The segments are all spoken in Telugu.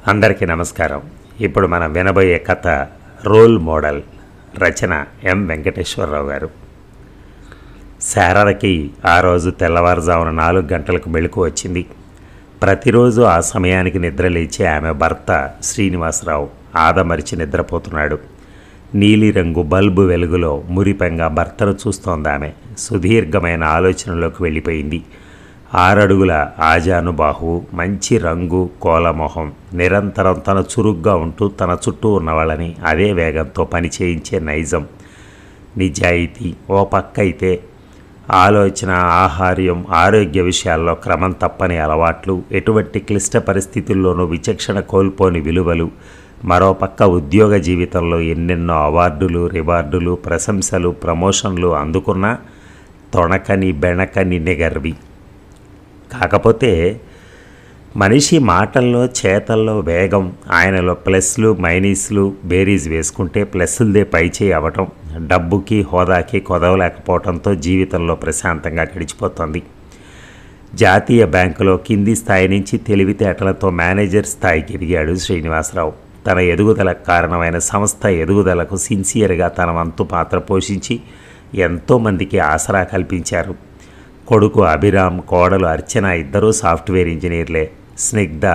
అందరికీ నమస్కారం ఇప్పుడు మనం వినబోయే కథ రోల్ మోడల్ రచన ఎం వెంకటేశ్వరరావు గారు శారదకి ఆ రోజు తెల్లవారుజామున నాలుగు గంటలకు మెళుకు వచ్చింది ప్రతిరోజు ఆ సమయానికి నిద్రలేచి ఆమె భర్త శ్రీనివాసరావు ఆదమరిచి నిద్రపోతున్నాడు నీలిరంగు బల్బు వెలుగులో మురిపెంగా భర్తను చూస్తోంది ఆమె సుదీర్ఘమైన ఆలోచనలోకి వెళ్ళిపోయింది ఆరడుగుల ఆజానుబాహువు మంచి రంగు కోలమొహం నిరంతరం తన చురుగ్గా ఉంటూ తన చుట్టూ ఉన్న వాళ్ళని అదే వేగంతో పని చేయించే నైజం నిజాయితీ ఓ పక్క అయితే ఆలోచన ఆహార్యం ఆరోగ్య విషయాల్లో క్రమం తప్పని అలవాట్లు ఎటువంటి క్లిష్ట పరిస్థితుల్లోనూ విచక్షణ కోల్పోని విలువలు మరోపక్క ఉద్యోగ జీవితంలో ఎన్నెన్నో అవార్డులు రివార్డులు ప్రశంసలు ప్రమోషన్లు అందుకున్న తొణకని బెణకని నిగర్వి కాకపోతే మనిషి మాటల్లో చేతల్లో వేగం ఆయనలో ప్లస్లు మైనస్లు బేరీజ్ వేసుకుంటే ప్లస్లదే పైచేయి అవ్వటం డబ్బుకి హోదాకి కొదవలేకపోవడంతో జీవితంలో ప్రశాంతంగా గడిచిపోతుంది జాతీయ బ్యాంకులో కింది స్థాయి నుంచి తెలివితేటలతో మేనేజర్ స్థాయికి ఎదిగాడు శ్రీనివాసరావు తన ఎదుగుదలకు కారణమైన సంస్థ ఎదుగుదలకు సిన్సియర్గా తన వంతు పాత్ర పోషించి ఎంతోమందికి ఆసరా కల్పించారు కొడుకు అభిరామ్ కోడలు అర్చన ఇద్దరూ సాఫ్ట్వేర్ ఇంజనీర్లే స్నిగ్ధ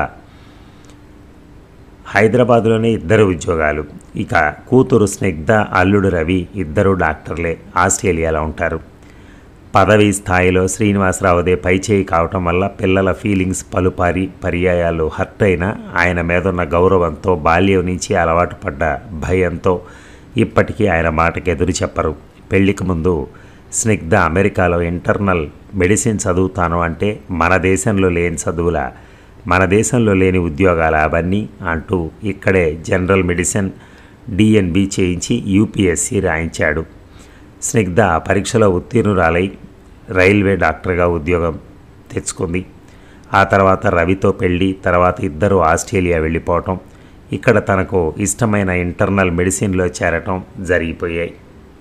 హైదరాబాద్లోనే ఇద్దరు ఉద్యోగాలు ఇక కూతురు స్నిగ్ధ అల్లుడు రవి ఇద్దరు డాక్టర్లే ఆస్ట్రేలియాలో ఉంటారు పదవి స్థాయిలో శ్రీనివాసరావుదే పైచేయి కావటం వల్ల పిల్లల ఫీలింగ్స్ పలుపారి పర్యాయాలు హర్ట్ అయినా ఆయన మీదున్న గౌరవంతో బాల్యం నుంచి అలవాటు పడ్డ భయంతో ఇప్పటికీ ఆయన మాటకి ఎదురు చెప్పరు పెళ్లికి ముందు స్నిగ్ధ అమెరికాలో ఇంటర్నల్ మెడిసిన్ చదువుతాను అంటే మన దేశంలో లేని చదువుల మన దేశంలో లేని ఉద్యోగాల అవన్నీ అంటూ ఇక్కడే జనరల్ మెడిసిన్ డిఎన్బి చేయించి యూపీఎస్సి రాయించాడు స్నిగ్ధ పరీక్షలో ఉత్తీర్ణురాలై రైల్వే డాక్టర్గా ఉద్యోగం తెచ్చుకుంది ఆ తర్వాత రవితో పెళ్ళి తర్వాత ఇద్దరు ఆస్ట్రేలియా వెళ్ళిపోవటం ఇక్కడ తనకు ఇష్టమైన ఇంటర్నల్ మెడిసిన్లో చేరటం జరిగిపోయాయి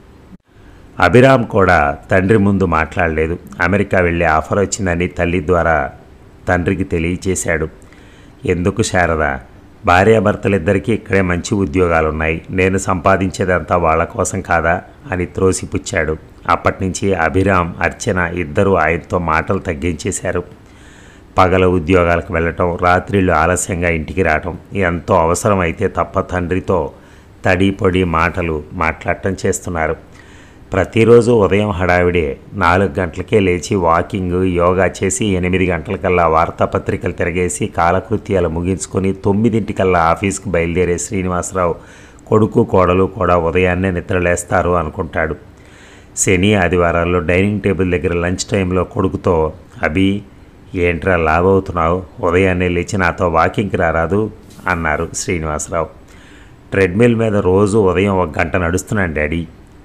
అభిరామ్ కూడా తండ్రి ముందు మాట్లాడలేదు అమెరికా వెళ్ళే ఆఫర్ వచ్చిందని తల్లి ద్వారా తండ్రికి తెలియచేశాడు ఎందుకు శారద భార్యాభర్తలిద్దరికీ ఇక్కడే మంచి ఉద్యోగాలు ఉన్నాయి నేను సంపాదించేదంతా వాళ్ళ కోసం కాదా అని త్రోసిపుచ్చాడు అప్పటి నుంచి అభిరామ్ అర్చన ఇద్దరూ ఆయనతో మాటలు తగ్గించేశారు పగల ఉద్యోగాలకు వెళ్ళటం రాత్రిళ్ళు ఆలస్యంగా ఇంటికి రావటం ఎంతో అవసరమైతే తప్ప తండ్రితో తడి పొడి మాటలు మాట్లాడటం చేస్తున్నారు ప్రతిరోజు ఉదయం హడావిడే నాలుగు గంటలకే లేచి వాకింగ్ యోగా చేసి ఎనిమిది గంటలకల్లా వార్తాపత్రికలు తిరగేసి కాలకృత్యాలు ముగించుకొని తొమ్మిదింటికల్లా ఆఫీస్కి బయలుదేరే శ్రీనివాసరావు కొడుకు కోడలు కూడా ఉదయాన్నే నిద్రలేస్తారు అనుకుంటాడు శని ఆదివారాల్లో డైనింగ్ టేబుల్ దగ్గర లంచ్ టైంలో కొడుకుతో అభి ఏంట్రా లావ్ అవుతున్నావు ఉదయాన్నే లేచి నాతో వాకింగ్కి రారాదు అన్నారు శ్రీనివాసరావు ట్రెడ్మిల్ మీద రోజు ఉదయం ఒక గంట నడుస్తున్నాను డాడీ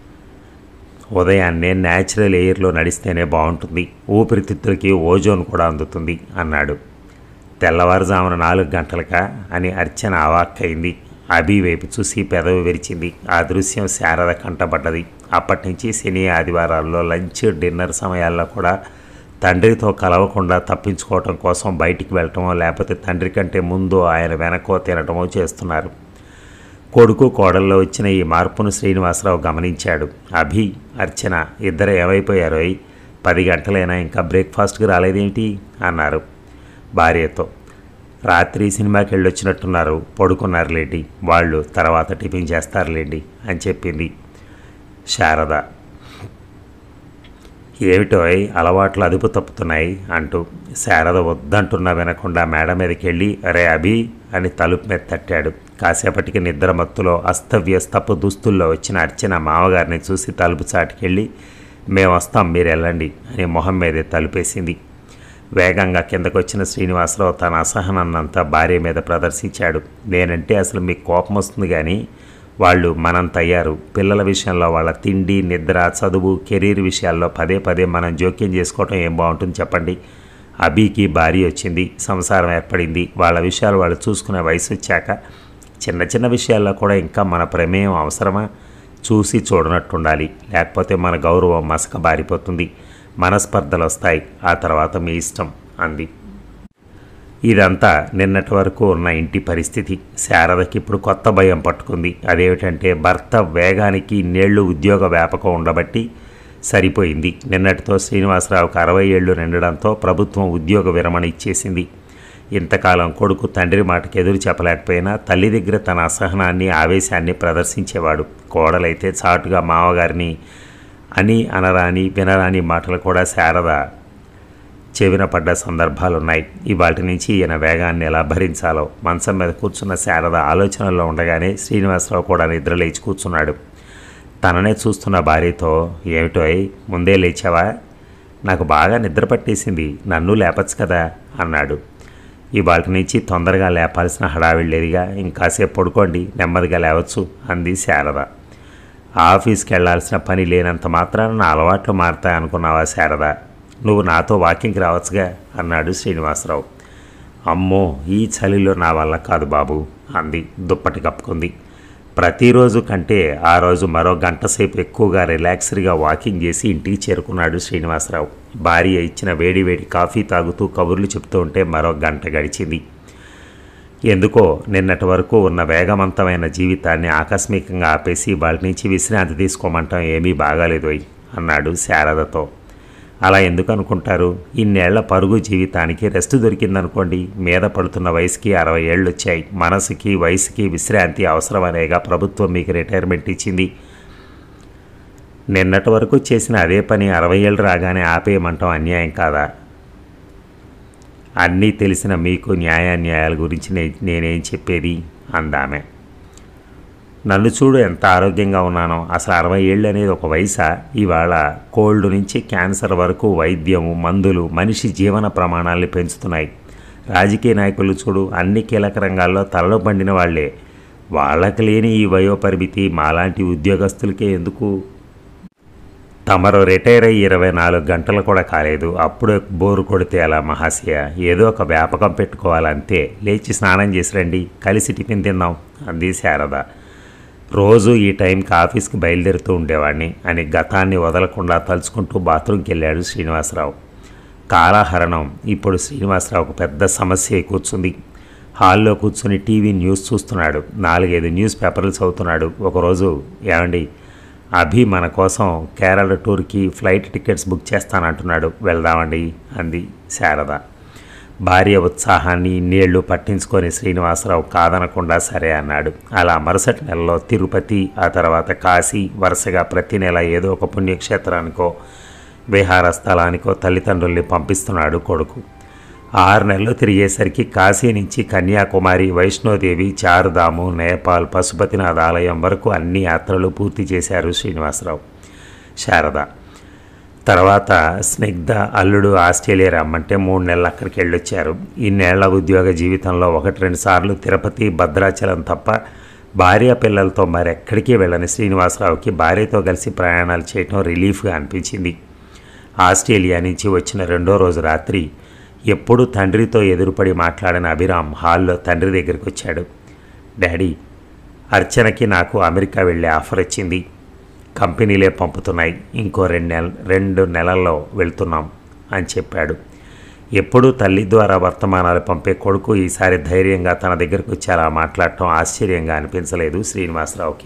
ఉదయాన్నే న్యాచురల్ ఎయిర్లో నడిస్తేనే బాగుంటుంది ఊపిరితిత్తులకి ఓజోన్ కూడా అందుతుంది అన్నాడు తెల్లవారుజామున నాలుగు గంటలక అని అర్చన అవాక్కయింది అభి వైపు చూసి పెదవి విరిచింది ఆ దృశ్యం శారద కంటపడ్డది అప్పటి నుంచి శని ఆదివారాల్లో లంచ్ డిన్నర్ సమయాల్లో కూడా తండ్రితో కలవకుండా తప్పించుకోవటం కోసం బయటికి వెళ్ళటమో లేకపోతే తండ్రి కంటే ముందు ఆయన వెనకో తినటమో చేస్తున్నారు కొడుకు కోడల్లో వచ్చిన ఈ మార్పును శ్రీనివాసరావు గమనించాడు అభి అర్చన ఇద్దరు ఏమైపోయారో పది గంటలైనా ఇంకా బ్రేక్ఫాస్ట్కి రాలేదేమిటి అన్నారు భార్యతో రాత్రి సినిమాకి వెళ్ళొచ్చినట్టున్నారు పడుకున్నారులేండి వాళ్ళు తర్వాత టిఫిన్ చేస్తారులేండి అని చెప్పింది శారద ఏమిటో అలవాట్లు అదుపు తప్పుతున్నాయి అంటూ శారద వద్దంటున్నా వినకుండా మేడ మీదకి వెళ్ళి అరే అభి అని తలుపు మీద తట్టాడు కాసేపటికి నిద్ర మత్తులో అస్తవ్యస్తపు దుస్తుల్లో వచ్చిన అర్చన మామగారిని చూసి తలుపు చాటుకెళ్ళి మేము వస్తాం మీరు వెళ్ళండి అని మొహం మీదే తలుపేసింది వేగంగా కిందకొచ్చిన శ్రీనివాసరావు తన అసహనాన్నంతా భార్య మీద ప్రదర్శించాడు నేనంటే అసలు మీకు కోపం వస్తుంది కానీ వాళ్ళు మనంత అయ్యారు పిల్లల విషయంలో వాళ్ళ తిండి నిద్ర చదువు కెరీర్ విషయాల్లో పదే పదే మనం జోక్యం చేసుకోవటం ఏం బాగుంటుంది చెప్పండి అబీకి భార్య వచ్చింది సంసారం ఏర్పడింది వాళ్ళ విషయాలు వాళ్ళు చూసుకునే వయసు వచ్చాక చిన్న చిన్న విషయాల్లో కూడా ఇంకా మన ప్రమేయం అవసరమా చూసి చూడనట్టుండాలి లేకపోతే మన గౌరవం మసక బారిపోతుంది మనస్పర్ధలు వస్తాయి ఆ తర్వాత మీ ఇష్టం అంది ఇదంతా నిన్నటి వరకు ఉన్న ఇంటి పరిస్థితి శారదకి ఇప్పుడు కొత్త భయం పట్టుకుంది అదేమిటంటే భర్త వేగానికి నేళ్లు ఉద్యోగ వ్యాపకం ఉండబట్టి సరిపోయింది నిన్నటితో శ్రీనివాసరావుకు అరవై ఏళ్లు నిండడంతో ప్రభుత్వం ఉద్యోగ విరమణ ఇచ్చేసింది ఇంతకాలం కొడుకు తండ్రి మాటకి ఎదురు చెప్పలేకపోయినా తల్లి దగ్గర తన అసహనాన్ని ఆవేశాన్ని ప్రదర్శించేవాడు కోడలైతే చాటుగా మామగారిని అని అనరాని వినరాని మాటలు కూడా శారద చెవిన పడ్డ సందర్భాలున్నాయి ఇవాటి నుంచి ఈయన వేగాన్ని ఎలా భరించాలో మంచం మీద కూర్చున్న శారద ఆలోచనల్లో ఉండగానే శ్రీనివాసరావు కూడా నిద్ర లేచి కూర్చున్నాడు తననే చూస్తున్న భార్యతో ఏమిటో ముందే లేచావా నాకు బాగా నిద్ర పట్టేసింది నన్ను లేపచ్చు కదా అన్నాడు ఇవాటి నుంచి తొందరగా లేపాల్సిన హడావిళ్ళేదిగా ఇంకాసేపు పడుకోండి నెమ్మదిగా లేవచ్చు అంది శారద ఆఫీస్కి వెళ్లాల్సిన పని లేనంత మాత్రాన నా అలవాట్లు మారుతాయి అనుకున్నావా శారద నువ్వు నాతో వాకింగ్కి రావచ్చుగా అన్నాడు శ్రీనివాసరావు అమ్మో ఈ చలిలో నా వల్ల కాదు బాబు అంది దుప్పటి కప్పుకుంది ప్రతిరోజు కంటే ఆ రోజు మరో గంట సేపు ఎక్కువగా రిలాక్స్డ్గా వాకింగ్ చేసి ఇంటికి చేరుకున్నాడు శ్రీనివాసరావు భార్య ఇచ్చిన వేడి వేడి కాఫీ తాగుతూ కబుర్లు చెప్తూ ఉంటే మరో గంట గడిచింది ఎందుకో నిన్నటి వరకు ఉన్న వేగవంతమైన జీవితాన్ని ఆకస్మికంగా ఆపేసి వాళ్ళ నుంచి విశ్రాంతి తీసుకోమంటాం ఏమీ బాగాలేదోయ్ అన్నాడు శారదతో అలా ఎందుకు అనుకుంటారు ఇన్నేళ్ల పరుగు జీవితానికి రెస్ట్ దొరికిందనుకోండి మీద పడుతున్న వయసుకి అరవై ఏళ్ళు వచ్చాయి మనసుకి వయసుకి విశ్రాంతి అవసరమనేగా ప్రభుత్వం మీకు రిటైర్మెంట్ ఇచ్చింది నిన్నటి వరకు చేసిన అదే పని అరవై ఏళ్ళు రాగానే ఆపేయమంటాం అన్యాయం కాదా అన్నీ తెలిసిన మీకు న్యాయాన్యాయాల గురించి నే- నేనేం చెప్పేది అందామె నన్ను చూడు ఎంత ఆరోగ్యంగా ఉన్నానో అసలు అరవై ఏళ్ళు అనేది ఒక వయసా ఇవాళ కోల్డ్ నుంచి క్యాన్సర్ వరకు వైద్యము మందులు మనిషి జీవన ప్రమాణాల్ని పెంచుతున్నాయి రాజకీయ నాయకులు చూడు అన్ని కీలక రంగాల్లో తలలు పండిన వాళ్లే వాళ్ళకి లేని ఈ వయోపరిమితి మాలాంటి ఉద్యోగస్తులకే ఎందుకు తమరు రిటైర్ అయ్యి ఇరవై నాలుగు గంటలు కూడా కాలేదు అప్పుడే బోరు కొడితే అలా మహాశయ ఏదో ఒక వ్యాపకం పెట్టుకోవాలంతే లేచి స్నానం చేసి రండి కలిసి టిఫిన్ తిందాం అంది శారద రోజు ఈ టైంకి ఆఫీస్కి బయలుదేరుతూ ఉండేవాడిని అని గతాన్ని వదలకుండా తలుచుకుంటూ బాత్రూంకి వెళ్ళాడు శ్రీనివాసరావు కాలాహరణం ఇప్పుడు శ్రీనివాసరావుకు పెద్ద సమస్య అయి కూర్చుంది హాల్లో కూర్చుని టీవీ న్యూస్ చూస్తున్నాడు నాలుగైదు న్యూస్ పేపర్లు చదువుతున్నాడు ఒకరోజు ఏమండి అభి మన కోసం కేరళ టూర్కి ఫ్లైట్ టికెట్స్ బుక్ చేస్తానంటున్నాడు వెళ్దామండి అంది శారద భార్య ఉత్సాహాన్ని ఇన్నేళ్లు పట్టించుకొని శ్రీనివాసరావు కాదనకుండా సరే అన్నాడు అలా మరుసటి నెలలో తిరుపతి ఆ తర్వాత కాశీ వరుసగా ప్రతి నెల ఏదో ఒక పుణ్యక్షేత్రానికో విహార స్థలానికో తల్లిదండ్రుల్ని పంపిస్తున్నాడు కొడుకు ఆరు నెలలు తిరిగేసరికి కాశీ నుంచి కన్యాకుమారి వైష్ణోదేవి చారుధాము నేపాల్ పశుపతినాథ్ ఆలయం వరకు అన్ని యాత్రలు పూర్తి చేశారు శ్రీనివాసరావు శారద తర్వాత స్నిగ్ధ అల్లుడు ఆస్ట్రేలియా రమ్మంటే మూడు నెలలు అక్కడికి వెళ్ళొచ్చారు ఇన్నేళ్ల ఉద్యోగ జీవితంలో ఒకటి రెండు సార్లు తిరుపతి భద్రాచలం తప్ప భార్య పిల్లలతో మరెక్కడికి వెళ్ళని శ్రీనివాసరావుకి భార్యతో కలిసి ప్రయాణాలు చేయడం రిలీఫ్గా అనిపించింది ఆస్ట్రేలియా నుంచి వచ్చిన రెండో రోజు రాత్రి ఎప్పుడూ తండ్రితో ఎదురుపడి మాట్లాడిన అభిరామ్ హాల్లో తండ్రి దగ్గరికి వచ్చాడు డాడీ అర్చనకి నాకు అమెరికా వెళ్ళే ఆఫర్ వచ్చింది కంపెనీలే పంపుతున్నాయి ఇంకో రెండు నెల రెండు నెలల్లో వెళ్తున్నాం అని చెప్పాడు ఎప్పుడూ తల్లి ద్వారా వర్తమానాలు పంపే కొడుకు ఈసారి ధైర్యంగా తన దగ్గరకు వచ్చి అలా మాట్లాడటం ఆశ్చర్యంగా అనిపించలేదు శ్రీనివాసరావుకి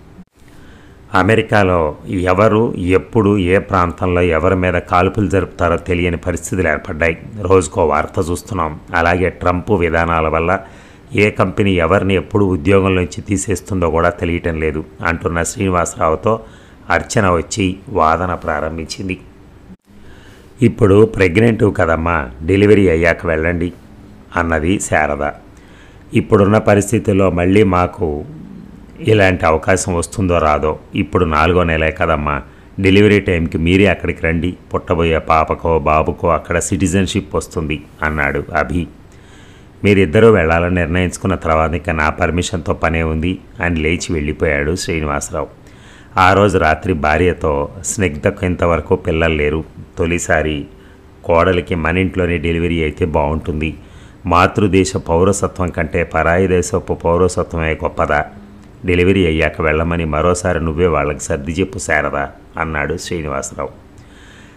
అమెరికాలో ఎవరు ఎప్పుడు ఏ ప్రాంతంలో ఎవరి మీద కాల్పులు జరుపుతారో తెలియని పరిస్థితులు ఏర్పడ్డాయి రోజుకో వార్త చూస్తున్నాం అలాగే ట్రంప్ విధానాల వల్ల ఏ కంపెనీ ఎవరిని ఎప్పుడు ఉద్యోగం నుంచి తీసేస్తుందో కూడా తెలియటం లేదు అంటున్న శ్రీనివాసరావుతో అర్చన వచ్చి వాదన ప్రారంభించింది ఇప్పుడు ప్రెగ్నెంట్ కదమ్మా డెలివరీ అయ్యాక వెళ్ళండి అన్నది శారద ఇప్పుడున్న పరిస్థితుల్లో మళ్ళీ మాకు ఇలాంటి అవకాశం వస్తుందో రాదో ఇప్పుడు నాలుగో నెలే కదమ్మా డెలివరీ టైంకి మీరే అక్కడికి రండి పుట్టబోయే పాపకో బాబుకో అక్కడ సిటిజన్షిప్ వస్తుంది అన్నాడు అభి మీరిద్దరూ వెళ్ళాలని నిర్ణయించుకున్న తర్వాత ఇంకా నా పర్మిషన్తో పనే ఉంది అని లేచి వెళ్ళిపోయాడు శ్రీనివాసరావు ఆ రోజు రాత్రి భార్యతో స్నిగ్ధకు ఇంతవరకు పిల్లలు లేరు తొలిసారి కోడలికి మన ఇంట్లోనే డెలివరీ అయితే బాగుంటుంది మాతృదేశ పౌరసత్వం కంటే పరాయి దేశపు పౌరసత్వమే గొప్పదా డెలివరీ అయ్యాక వెళ్ళమని మరోసారి నువ్వే వాళ్ళకి సర్ది చెప్పు శారదా అన్నాడు శ్రీనివాసరావు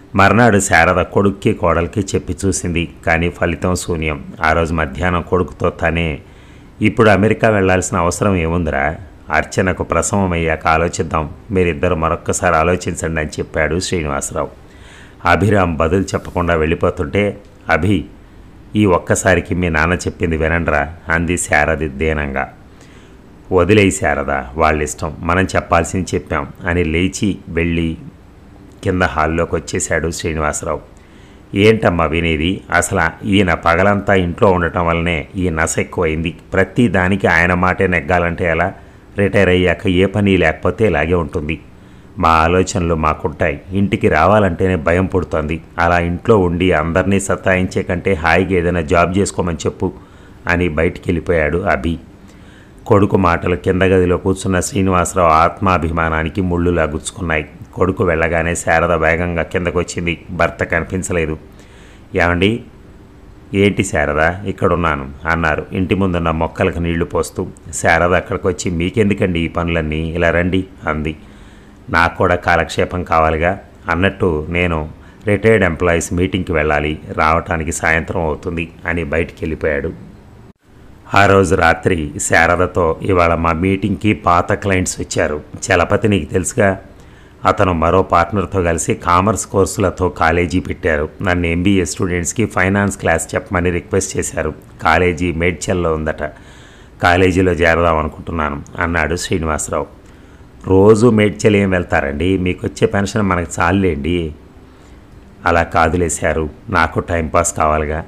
మర్నాడు శారద కొడుక్కి కోడలికి చెప్పి చూసింది కానీ ఫలితం శూన్యం ఆ రోజు మధ్యాహ్నం కొడుకుతో తనే ఇప్పుడు అమెరికా వెళ్ళాల్సిన అవసరం ఏముందిరా అర్చనకు ప్రసవం అయ్యాక ఆలోచిద్దాం మీరిద్దరు మరొక్కసారి ఆలోచించండి అని చెప్పాడు శ్రీనివాసరావు అభిరామ్ బదులు చెప్పకుండా వెళ్ళిపోతుంటే అభి ఈ ఒక్కసారికి మీ నాన్న చెప్పింది వినండ్రా అంది శారది దీనంగా వదిలేయి శారద వాళ్ళ ఇష్టం మనం చెప్పాల్సింది చెప్పాం అని లేచి వెళ్ళి కింద హాల్లోకి వచ్చేశాడు శ్రీనివాసరావు ఏంటమ్మా వినేది అసలు ఈయన పగలంతా ఇంట్లో ఉండటం వల్లనే ఈ నస ఎక్కువైంది ప్రతి దానికి ఆయన మాటే నెగ్గాలంటే ఎలా రిటైర్ అయ్యాక ఏ పని లేకపోతే ఇలాగే ఉంటుంది మా ఆలోచనలు మాకుంటాయి ఇంటికి రావాలంటేనే భయం పుడుతోంది అలా ఇంట్లో ఉండి అందరినీ సతాయించే కంటే హాయిగా ఏదైనా జాబ్ చేసుకోమని చెప్పు అని బయటికి వెళ్ళిపోయాడు అభి కొడుకు మాటలు కింద గదిలో కూర్చున్న శ్రీనివాసరావు ఆత్మాభిమానానికి ముళ్ళు లాగుచ్చుకున్నాయి కొడుకు వెళ్ళగానే శారద వేగంగా కిందకు వచ్చింది భర్త కనిపించలేదు ఏమండి ఏంటి శారద ఇక్కడున్నాను అన్నారు ఇంటి ముందున్న మొక్కలకు నీళ్లు పోస్తూ శారద అక్కడికి వచ్చి మీకెందుకండి ఈ పనులన్నీ ఇలా రండి అంది నాకు కూడా కాలక్షేపం కావాలిగా అన్నట్టు నేను రిటైర్డ్ ఎంప్లాయీస్ మీటింగ్కి వెళ్ళాలి రావటానికి సాయంత్రం అవుతుంది అని బయటికి వెళ్ళిపోయాడు ఆ రోజు రాత్రి శారదతో ఇవాళ మా మీటింగ్కి పాత క్లయింట్స్ వచ్చారు చలపతి నీకు తెలుసుగా అతను మరో పార్ట్నర్తో కలిసి కామర్స్ కోర్సులతో కాలేజీ పెట్టారు నన్ను ఎంబీఏ స్టూడెంట్స్కి ఫైనాన్స్ క్లాస్ చెప్పమని రిక్వెస్ట్ చేశారు కాలేజీ మేడ్చల్లో ఉందట కాలేజీలో చేరదాం అనుకుంటున్నాను అన్నాడు శ్రీనివాసరావు రోజు మేడ్చల్ ఏం వెళ్తారండి మీకు వచ్చే పెన్షన్ మనకు చాలులేండి అలా కాదులేశారు నాకు టైంపాస్ కావాలిగా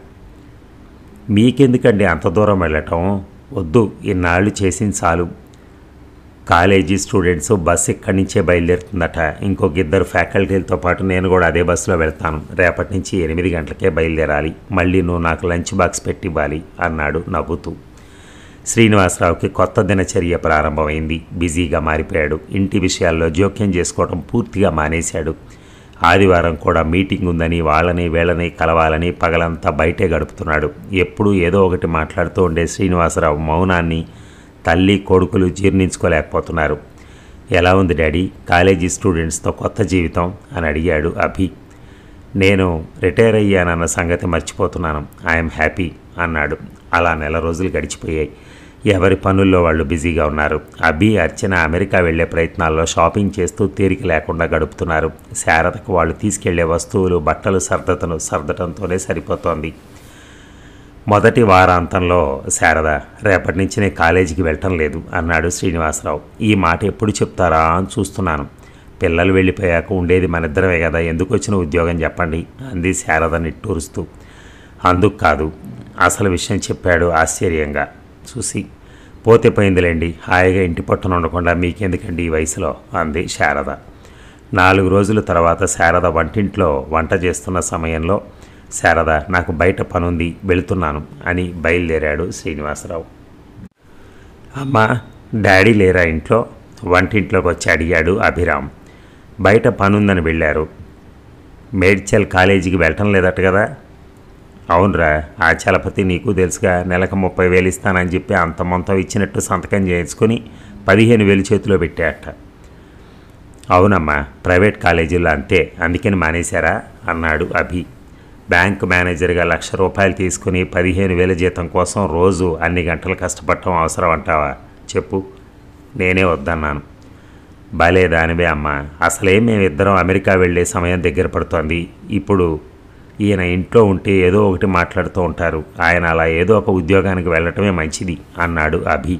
మీకెందుకండి అంత దూరం వెళ్ళటం వద్దు ఇన్నాళ్ళు చేసింది చాలు కాలేజీ స్టూడెంట్స్ బస్సు ఇక్కడి నుంచే బయలుదేరుతుందట ఇంకొక ఇద్దరు ఫ్యాకల్టీలతో పాటు నేను కూడా అదే బస్సులో వెళ్తాను రేపటి నుంచి ఎనిమిది గంటలకే బయలుదేరాలి మళ్ళీ నువ్వు నాకు లంచ్ బాక్స్ పెట్టివ్వాలి అన్నాడు నవ్వుతూ శ్రీనివాసరావుకి కొత్త దినచర్య ప్రారంభమైంది బిజీగా మారిపోయాడు ఇంటి విషయాల్లో జోక్యం చేసుకోవడం పూర్తిగా మానేశాడు ఆదివారం కూడా మీటింగ్ ఉందని వాళ్ళని వీళ్ళని కలవాలని పగలంతా బయటే గడుపుతున్నాడు ఎప్పుడూ ఏదో ఒకటి మాట్లాడుతూ ఉండే శ్రీనివాసరావు మౌనాన్ని తల్లి కొడుకులు జీర్ణించుకోలేకపోతున్నారు ఎలా ఉంది డాడీ కాలేజీ స్టూడెంట్స్తో కొత్త జీవితం అని అడిగాడు అభి నేను రిటైర్ అయ్యానన్న సంగతి మర్చిపోతున్నాను ఐఎమ్ హ్యాపీ అన్నాడు అలా నెల రోజులు గడిచిపోయాయి ఎవరి పనుల్లో వాళ్ళు బిజీగా ఉన్నారు అభి అర్చన అమెరికా వెళ్ళే ప్రయత్నాల్లో షాపింగ్ చేస్తూ తీరిక లేకుండా గడుపుతున్నారు శారదకు వాళ్ళు తీసుకెళ్లే వస్తువులు బట్టలు సర్దతను సర్దటంతోనే సరిపోతోంది మొదటి వారాంతంలో శారద రేపటి నుంచి నేను కాలేజీకి వెళ్ళటం లేదు అన్నాడు శ్రీనివాసరావు ఈ మాట ఎప్పుడు చెప్తారా అని చూస్తున్నాను పిల్లలు వెళ్ళిపోయాక ఉండేది మనిద్దరమే కదా ఎందుకు వచ్చిన ఉద్యోగం చెప్పండి అంది శారద నిట్టూరుస్తూ అందుకు కాదు అసలు విషయం చెప్పాడు ఆశ్చర్యంగా చూసి పోతే పోయిందిలేండి హాయిగా ఇంటి పట్టున ఉండకుండా మీకెందుకండి ఈ వయసులో అంది శారద నాలుగు రోజుల తర్వాత శారద వంటింట్లో వంట చేస్తున్న సమయంలో శారద నాకు బయట పనుంది వెళుతున్నాను అని బయలుదేరాడు శ్రీనివాసరావు అమ్మా డాడీ లేరా ఇంట్లో వంటింట్లోకి వచ్చి అడిగాడు అభిరామ్ బయట పనుందని వెళ్ళారు మేడ్చల్ కాలేజీకి వెళ్ళటం లేదట కదా అవునరా ఆ చలపతి నీకు తెలుసుగా నెలకు ముప్పై వేలు ఇస్తానని చెప్పి అంత మొత్తం ఇచ్చినట్టు సంతకం చేయించుకొని పదిహేను వేలు చేతిలో పెట్టాట అవునమ్మా ప్రైవేట్ కాలేజీలో అంతే అందుకని మానేశారా అన్నాడు అభి బ్యాంక్ మేనేజర్గా లక్ష రూపాయలు తీసుకుని పదిహేను వేల జీతం కోసం రోజు అన్ని గంటలు కష్టపడటం అవసరం అంటావా చెప్పు నేనే వద్దన్నాను భలే దానివే అమ్మా అసలే మేమిద్దరం అమెరికా వెళ్ళే సమయం దగ్గర పడుతోంది ఇప్పుడు ఈయన ఇంట్లో ఉంటే ఏదో ఒకటి మాట్లాడుతూ ఉంటారు ఆయన అలా ఏదో ఒక ఉద్యోగానికి వెళ్ళటమే మంచిది అన్నాడు అభి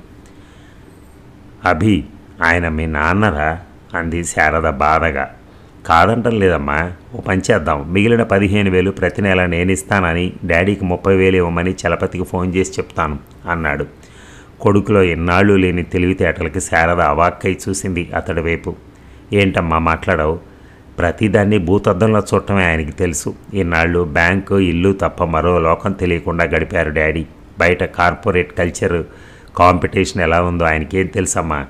అభి ఆయన మీ నాన్నరా అంది శారద బాధగా కాదంటం లేదమ్మా ఓ పని చేద్దాం మిగిలిన పదిహేను వేలు ప్రతి నెల నేను ఇస్తానని డాడీకి ముప్పై వేలు ఇవ్వమని చలపతికి ఫోన్ చేసి చెప్తాను అన్నాడు కొడుకులో ఎన్నాళ్ళు లేని తెలివితేటలకి శారద అవాక్కై చూసింది అతడి వైపు ఏంటమ్మా మాట్లాడవు ప్రతిదాన్ని భూతద్దంలో చూడటమే ఆయనకి తెలుసు ఇన్నాళ్ళు బ్యాంకు ఇల్లు తప్ప మరో లోకం తెలియకుండా గడిపారు డాడీ బయట కార్పొరేట్ కల్చర్ కాంపిటీషన్ ఎలా ఉందో ఆయనకేం తెలుసమ్మా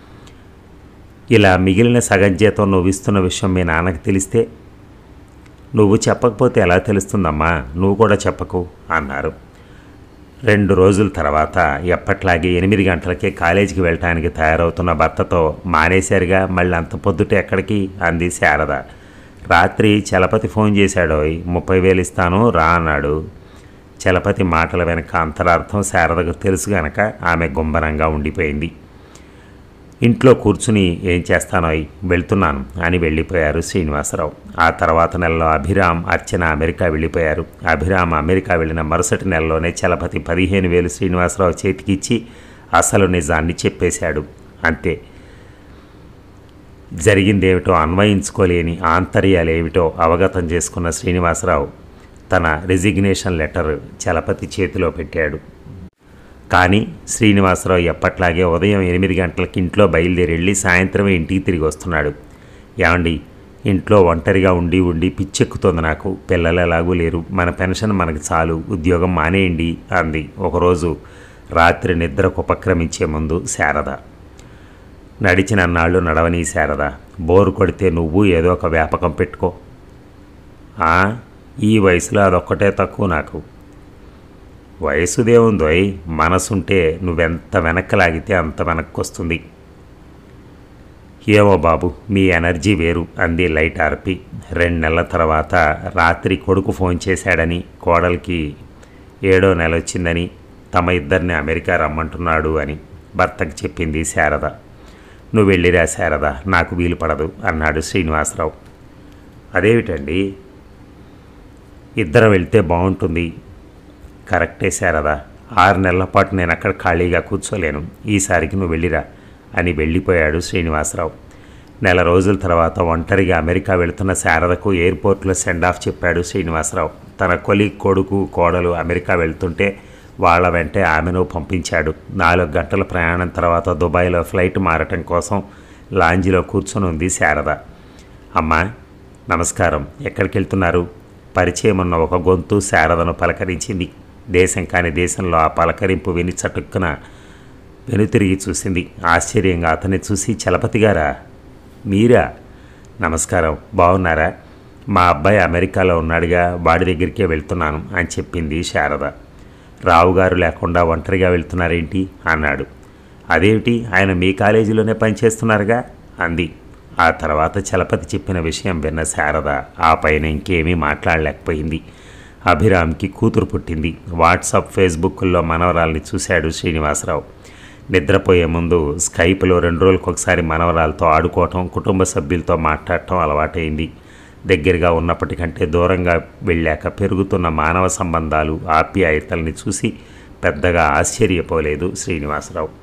ఇలా మిగిలిన సగం జీతం నువ్వు ఇస్తున్న విషయం మీ నాన్నకి తెలిస్తే నువ్వు చెప్పకపోతే ఎలా తెలుస్తుందమ్మా నువ్వు కూడా చెప్పకు అన్నారు రెండు రోజుల తర్వాత ఎప్పట్లాగే ఎనిమిది గంటలకే కాలేజీకి వెళ్ళటానికి తయారవుతున్న భర్తతో మానేశారుగా మళ్ళీ అంత పొద్దుట ఎక్కడికి అంది శారద రాత్రి చలపతి ఫోన్ చేశాడో ముప్పై వేలు ఇస్తాను రా అన్నాడు చలపతి మాటల వెనక అంతరార్థం శారదకు తెలుసు గనక ఆమె గుంభనంగా ఉండిపోయింది ఇంట్లో కూర్చుని ఏం చేస్తానోయ్ వెళ్తున్నాను అని వెళ్ళిపోయారు శ్రీనివాసరావు ఆ తర్వాత నెలలో అభిరామ్ అర్చన అమెరికా వెళ్ళిపోయారు అభిరామ్ అమెరికా వెళ్ళిన మరుసటి నెలలోనే చలపతి పదిహేను వేలు శ్రీనివాసరావు చేతికిచ్చి అసలు నిజాన్ని చెప్పేశాడు అంతే జరిగిందేమిటో అన్వయించుకోలేని ఆంతర్యాలేమిటో అవగతం చేసుకున్న శ్రీనివాసరావు తన రిజిగ్నేషన్ లెటర్ చలపతి చేతిలో పెట్టాడు కానీ శ్రీనివాసరావు ఎప్పట్లాగే ఉదయం ఎనిమిది గంటలకి ఇంట్లో బయలుదేరి వెళ్ళి సాయంత్రం ఇంటికి తిరిగి వస్తున్నాడు ఏమండి ఇంట్లో ఒంటరిగా ఉండి ఉండి పిచ్చెక్కుతోంది నాకు పిల్లలు ఎలాగూ లేరు మన పెన్షన్ మనకు చాలు ఉద్యోగం మానేయండి అంది ఒకరోజు రాత్రి నిద్రకు ఉపక్రమించే ముందు శారద నడిచిన నాళ్ళు నడవని శారద బోరు కొడితే నువ్వు ఏదో ఒక వ్యాపకం పెట్టుకో ఆ, ఈ వయసులో అదొక్కటే తక్కువ నాకు వయసుదేముందోయ్ మనసుంటే నువ్వెంత వెనక్కి లాగితే అంత వెనక్కి వస్తుంది ఏమో బాబు మీ ఎనర్జీ వేరు అంది లైట్ ఆర్పి రెండు నెలల తర్వాత రాత్రి కొడుకు ఫోన్ చేశాడని కోడలికి ఏడో నెల వచ్చిందని తమ ఇద్దరిని అమెరికా రమ్మంటున్నాడు అని భర్తకు చెప్పింది శారద నువ్వు వెళ్ళిరా శారద నాకు వీలు పడదు అన్నాడు శ్రీనివాసరావు అదేమిటండి ఇద్దరం వెళ్తే బాగుంటుంది కరెక్టే శారదా ఆరు నెలల పాటు నేను అక్కడ ఖాళీగా కూర్చోలేను ఈసారికి నువ్వు వెళ్ళిరా అని వెళ్ళిపోయాడు శ్రీనివాసరావు నెల రోజుల తర్వాత ఒంటరిగా అమెరికా వెళుతున్న శారదకు ఎయిర్పోర్ట్లో సెండ్ ఆఫ్ చెప్పాడు శ్రీనివాసరావు తన కొలి కొడుకు కోడలు అమెరికా వెళ్తుంటే వాళ్ళ వెంటే ఆమెను పంపించాడు నాలుగు గంటల ప్రయాణం తర్వాత దుబాయ్లో ఫ్లైట్ మారటం కోసం లాంజీలో కూర్చొని ఉంది శారద అమ్మా నమస్కారం ఎక్కడికి వెళ్తున్నారు పరిచయం ఉన్న ఒక గొంతు శారదను పలకరించింది దేశం కాని దేశంలో ఆ పలకరింపు విని చటుక్కున వెనుతిరిగి చూసింది ఆశ్చర్యంగా అతన్ని చూసి చలపతి గారా మీరా నమస్కారం బాగున్నారా మా అబ్బాయి అమెరికాలో ఉన్నాడుగా వాడి దగ్గరికే వెళ్తున్నాను అని చెప్పింది శారద రావుగారు లేకుండా ఒంటరిగా వెళ్తున్నారేంటి అన్నాడు అదేమిటి ఆయన మీ కాలేజీలోనే పనిచేస్తున్నారుగా అంది ఆ తర్వాత చలపతి చెప్పిన విషయం విన్న శారద ఆ పైన ఇంకేమీ మాట్లాడలేకపోయింది అభిరామ్కి కూతురు పుట్టింది వాట్సాప్ ఫేస్బుక్లో మనవరాల్ని చూశాడు శ్రీనివాసరావు నిద్రపోయే ముందు స్కైప్లో రెండు రోజులకు ఒకసారి మనవరాలతో ఆడుకోవటం కుటుంబ సభ్యులతో మాట్లాడటం అలవాటైంది దగ్గరగా ఉన్నప్పటికంటే దూరంగా వెళ్ళాక పెరుగుతున్న మానవ సంబంధాలు ఆప్యాయతల్ని చూసి పెద్దగా ఆశ్చర్యపోలేదు శ్రీనివాసరావు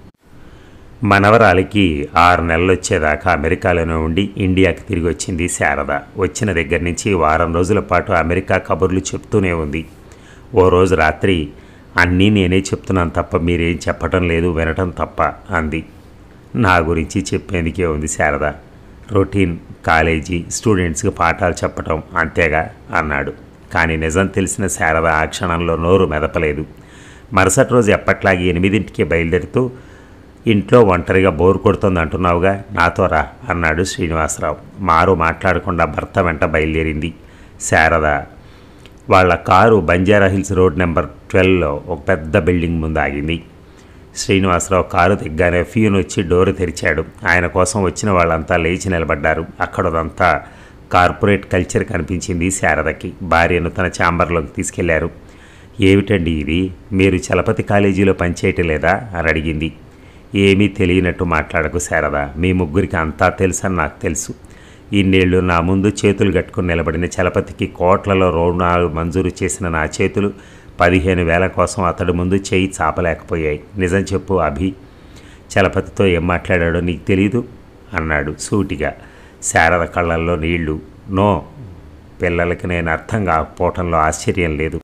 మనవరాలికి ఆరు నెలలు వచ్చేదాకా అమెరికాలోనే ఉండి ఇండియాకి తిరిగి వచ్చింది శారద వచ్చిన దగ్గర నుంచి వారం రోజుల పాటు అమెరికా కబుర్లు చెప్తూనే ఉంది ఓ రోజు రాత్రి అన్నీ నేనే చెప్తున్నాను తప్ప మీరేం చెప్పటం లేదు వినటం తప్ప అంది నా గురించి చెప్పేందుకే ఉంది శారద రొటీన్ కాలేజీ స్టూడెంట్స్కి పాఠాలు చెప్పటం అంతేగా అన్నాడు కానీ నిజం తెలిసిన శారద ఆ క్షణంలో నోరు మెదపలేదు మరుసటి రోజు ఎప్పట్లాగే ఎనిమిదింటికి బయలుదేరుతూ ఇంట్లో ఒంటరిగా బోరు కొడుతుంది అంటున్నావుగా నాతో రా అన్నాడు శ్రీనివాసరావు మారు మాట్లాడకుండా భర్త వెంట బయలుదేరింది శారద వాళ్ళ car Banjara Hills road number ట్వెల్వ్లో ఒక పెద్ద బిల్డింగ్ ముందు ఆగింది శ్రీనివాసరావు కారు దిగ్గానే ఫ్యూన్ వచ్చి డోరు తెరిచాడు ఆయన కోసం వచ్చిన వాళ్ళంతా లేచి నిలబడ్డారు అక్కడదంతా కార్పొరేట్ కల్చర్ కనిపించింది శారదకి భార్యను తన ఛాంబర్లోకి తీసుకెళ్లారు ఏమిటండి ఇది మీరు చలపతి కాలేజీలో పనిచేయటం లేదా అని అడిగింది ఏమీ తెలియనట్టు మాట్లాడకు శారద మీ ముగ్గురికి అంతా తెలుసని నాకు తెలుసు ఇన్నేళ్లు నా ముందు చేతులు కట్టుకుని నిలబడిన చలపతికి కోట్లలో రుణాలు మంజూరు చేసిన నా చేతులు పదిహేను వేల కోసం అతడి ముందు చేయి చాపలేకపోయాయి నిజం చెప్పు అభి చలపతితో ఏం మాట్లాడాడో నీకు తెలీదు అన్నాడు సూటిగా శారద కళ్ళల్లో నీళ్లు నో పిల్లలకి నేను అర్థం కాకపోవటంలో ఆశ్చర్యం లేదు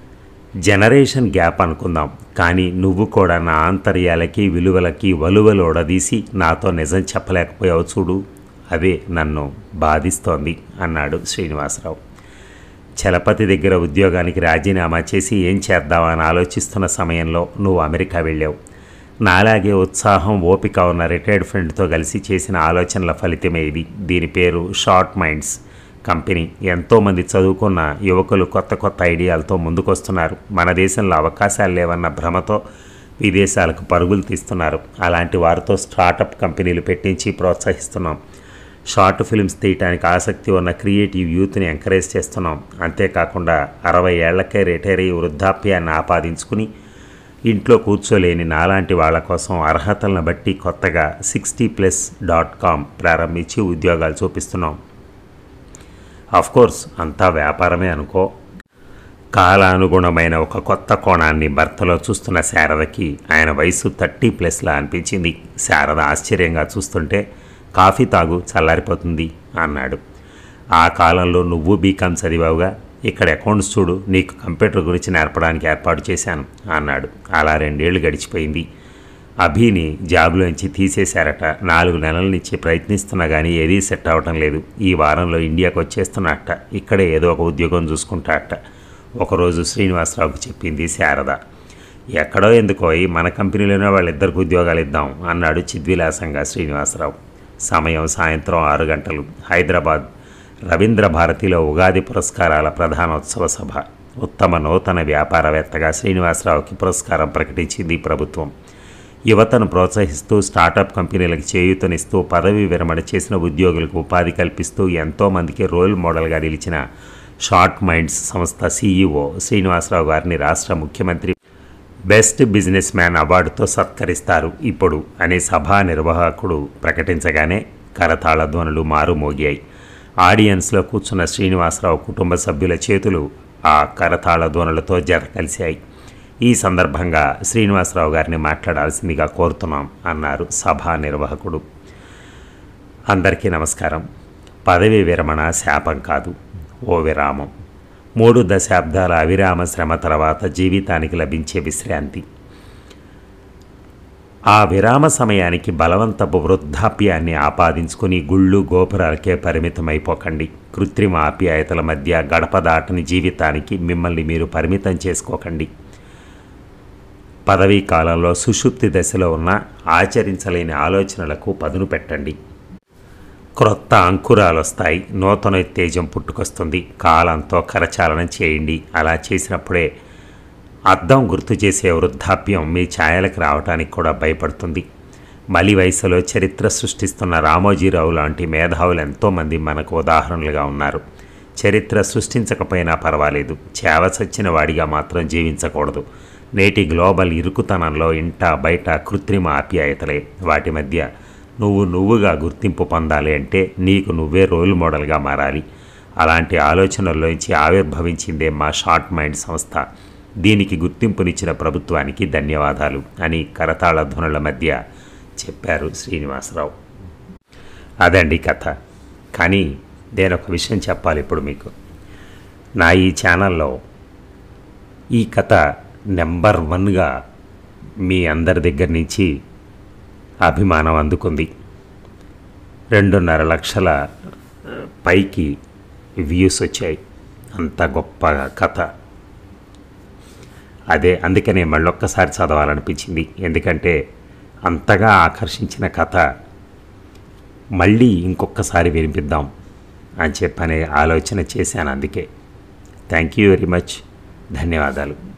జనరేషన్ గ్యాప్ అనుకుందాం కానీ నువ్వు కూడా నా ఆంతర్యాలకి విలువలకి వలువలు ఒడదీసి నాతో నిజం చెప్పలేకపోయావు చూడు అదే నన్ను బాధిస్తోంది అన్నాడు శ్రీనివాసరావు చలపతి దగ్గర ఉద్యోగానికి రాజీనామా చేసి ఏం చేద్దామని ఆలోచిస్తున్న సమయంలో నువ్వు అమెరికా వెళ్ళావు నాలాగే ఉత్సాహం ఓపిక ఉన్న రిటైర్డ్ ఫ్రెండ్తో కలిసి చేసిన ఆలోచనల ఫలితమే ఇది దీని పేరు షార్ట్ మైండ్స్ కంపెనీ ఎంతోమంది చదువుకున్న యువకులు కొత్త కొత్త ఐడియాలతో ముందుకొస్తున్నారు మన దేశంలో అవకాశాలు లేవన్న భ్రమతో విదేశాలకు పరుగులు తీస్తున్నారు అలాంటి వారితో స్టార్టప్ కంపెనీలు పెట్టించి ప్రోత్సహిస్తున్నాం షార్ట్ ఫిల్మ్స్ తీయటానికి ఆసక్తి ఉన్న క్రియేటివ్ యూత్ని ఎంకరేజ్ చేస్తున్నాం అంతేకాకుండా అరవై ఏళ్లకే రిటైర్ అయ్యి వృద్ధాప్యాన్ని ఆపాదించుకుని ఇంట్లో కూర్చోలేని నాలాంటి వాళ్ళ కోసం అర్హతలను బట్టి కొత్తగా సిక్స్టీ ప్లస్ డాట్ కామ్ ప్రారంభించి ఉద్యోగాలు చూపిస్తున్నాం కోర్స్ అంతా వ్యాపారమే అనుకో కాలానుగుణమైన ఒక కొత్త కోణాన్ని భర్తలో చూస్తున్న శారదకి ఆయన వయసు థర్టీ ప్లస్లా అనిపించింది శారద ఆశ్చర్యంగా చూస్తుంటే కాఫీ తాగు చల్లారిపోతుంది అన్నాడు ఆ కాలంలో నువ్వు బీకామ్ చదివావుగా ఇక్కడ అకౌంట్స్ చూడు నీకు కంప్యూటర్ గురించి నేర్పడానికి ఏర్పాటు చేశాను అన్నాడు అలా రెండేళ్లు గడిచిపోయింది అభిని జాబ్లోంచి తీసేశారట నాలుగు నెలల నుంచి ప్రయత్నిస్తున్నా కానీ ఏదీ సెట్ అవ్వటం లేదు ఈ వారంలో ఇండియాకు వచ్చేస్తున్నట్ట ఇక్కడే ఏదో ఒక ఉద్యోగం చూసుకుంటాట ఒకరోజు శ్రీనివాసరావుకు చెప్పింది శారద ఎక్కడో ఎందుకోయి మన కంపెనీలోనే వాళ్ళిద్దరికి ఉద్యోగాలు ఇద్దాం అన్నాడు చిద్విలాసంగా శ్రీనివాసరావు సమయం సాయంత్రం ఆరు గంటలు హైదరాబాద్ రవీంద్ర భారతిలో ఉగాది పురస్కారాల ప్రధానోత్సవ సభ ఉత్తమ నూతన వ్యాపారవేత్తగా శ్రీనివాసరావుకి పురస్కారం ప్రకటించింది ప్రభుత్వం యువతను ప్రోత్సహిస్తూ స్టార్టప్ కంపెనీలకు చేయూతనిస్తూ పదవి విరమణ చేసిన ఉద్యోగులకు ఉపాధి కల్పిస్తూ ఎంతోమందికి రోల్ మోడల్గా నిలిచిన షార్ట్ మైండ్స్ సంస్థ సీఈఓ శ్రీనివాసరావు గారిని రాష్ట్ర ముఖ్యమంత్రి బెస్ట్ బిజినెస్ మ్యాన్ అవార్డుతో సత్కరిస్తారు ఇప్పుడు అనే సభా నిర్వాహకుడు ప్రకటించగానే కరతాళ ధ్వనులు మారుమోగాయి ఆడియన్స్లో కూర్చున్న శ్రీనివాసరావు కుటుంబ సభ్యుల చేతులు ఆ కరతాళ ధ్వనులతో జత కలిశాయి ఈ సందర్భంగా శ్రీనివాసరావు గారిని మాట్లాడాల్సిందిగా కోరుతున్నాం అన్నారు సభా నిర్వాహకుడు అందరికీ నమస్కారం పదవి విరమణ శాపం కాదు ఓ విరామం మూడు దశాబ్దాల అవిరామ శ్రమ తర్వాత జీవితానికి లభించే విశ్రాంతి ఆ విరామ సమయానికి బలవంతపు వృద్ధాప్యాన్ని ఆపాదించుకుని గుళ్ళు గోపురాలకే పరిమితమైపోకండి కృత్రిమ ఆప్యాయతల మధ్య గడప దాటని జీవితానికి మిమ్మల్ని మీరు పరిమితం చేసుకోకండి పదవీ కాలంలో సుషుప్తి దశలో ఉన్న ఆచరించలేని ఆలోచనలకు పదును పెట్టండి క్రొత్త అంకురాలు వస్తాయి నూతన ఉత్తేజం పుట్టుకొస్తుంది కాలంతో కరచాలనం చేయండి అలా చేసినప్పుడే అద్దం గుర్తు చేసే వృద్ధాప్యం మీ ఛాయలకు రావడానికి కూడా భయపడుతుంది మలి వయసులో చరిత్ర సృష్టిస్తున్న రామోజీరావు లాంటి మేధావులు ఎంతోమంది మనకు ఉదాహరణలుగా ఉన్నారు చరిత్ర సృష్టించకపోయినా పర్వాలేదు చేవ చచ్చిన వాడిగా మాత్రం జీవించకూడదు నేటి గ్లోబల్ ఇరుకుతనంలో ఇంట బయట కృత్రిమ ఆప్యాయతలే వాటి మధ్య నువ్వు నువ్వుగా గుర్తింపు పొందాలి అంటే నీకు నువ్వే రోల్ మోడల్గా మారాలి అలాంటి ఆలోచనల్లోంచి ఆవిర్భవించిందే మా షార్ట్ మైండ్ సంస్థ దీనికి గుర్తింపునిచ్చిన ప్రభుత్వానికి ధన్యవాదాలు అని కరతాళ ధ్వనుల మధ్య చెప్పారు శ్రీనివాసరావు అదండి కథ కానీ నేను ఒక విషయం చెప్పాలి ఇప్పుడు మీకు నా ఈ ఛానల్లో ఈ కథ నెంబర్ వన్గా మీ అందరి దగ్గర నుంచి అభిమానం అందుకుంది రెండున్నర లక్షల పైకి వ్యూస్ వచ్చాయి అంత గొప్ప కథ అదే అందుకనే మళ్ళొక్కసారి చదవాలనిపించింది ఎందుకంటే అంతగా ఆకర్షించిన కథ మళ్ళీ ఇంకొకసారి వినిపిద్దాం అని చెప్పనే ఆలోచన చేశాను అందుకే థ్యాంక్ యూ వెరీ మచ్ ధన్యవాదాలు